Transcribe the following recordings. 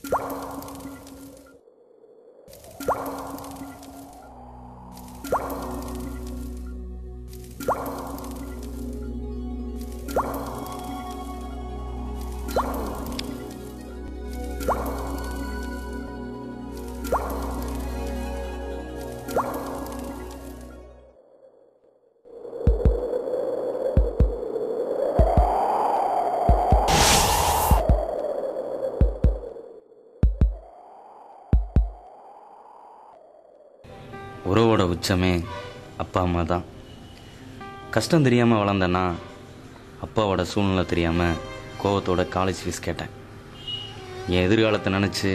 உறவோட உச்சமே அப்பா அம்மா தான் கஷ்டம் தெரியாமல் வளர்ந்தேன்னா அப்பாவோட சூழ்நிலை தெரியாமல் கோவத்தோட காலேஜ் ஃபீஸ் கேட்டேன் என் எதிர்காலத்தை நினச்சி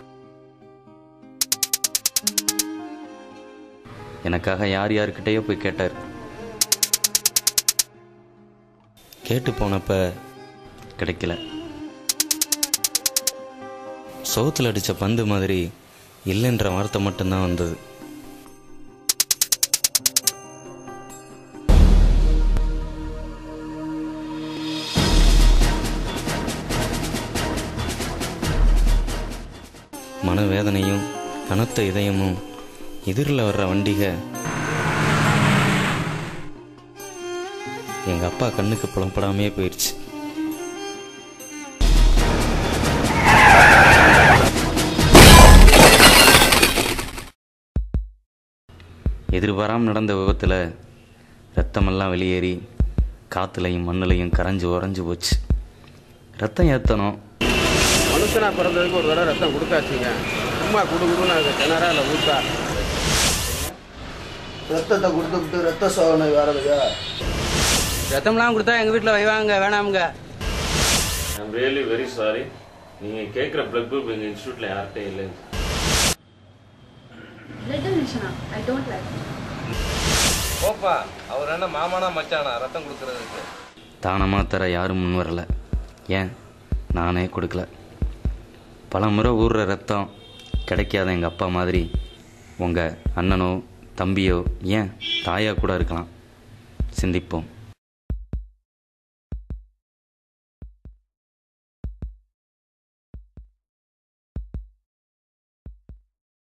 எனக்காக யார் யார்கிட்டயோ போய் கேட்டார் கேட்டு போனப்ப கிடைக்கல சோத்தில் அடித்த பந்து மாதிரி இல்லைன்ற வார்த்தை மட்டும்தான் வந்தது மனவேதனையும் கனத்த இதயமும் எதிரில் வர்ற வண்டிக எங்க அப்பா கண்ணுக்கு புலப்படாமே போயிடுச்சு எதிர்பாராமல் நடந்த விபத்தில் ரத்தமெல்லாம் வெளியேறி காத்துலையும் மண்ணுலையும் கரைஞ்சு உறைஞ்சு போச்சு ரத்தம் ஏற்றணும் மனுஷனா பிறந்ததுக்கு ஒரு தடவை ரத்தம் கொடுத்தாச்சுங்க சும்மா குடு குடுன்னு அது கிணறா இல்லை ஊத்தா ரத்தத்தை கொடுத்துட்டு ரத்த சோதனை வரதுக்கா ரத்தம்லாம் கொடுத்தா எங்கள் வீட்டில் வைவாங்க வேணாமுங்க ஐம் ரியலி வெரி சாரி நீங்கள் கேட்குற பிளட் குரூப் எங்கள் இன்ஸ்டியூட்டில் யார்கிட்டையும் இல்லை Blood donation I don't like it. ஓப்பா அவர் என்ன மாமானா மச்சானா ரத்தம் கொடுக்கறதுக்கு தானமாக தர யாரும் முன் வரல ஏன் நானே கொடுக்கல பல முறை ஊறுற ரத்தம் கிடைக்காத எங்கள் அப்பா மாதிரி உங்கள் அண்ணனோ தம்பியோ ஏன் தாயா கூட இருக்கலாம் சிந்திப்போம்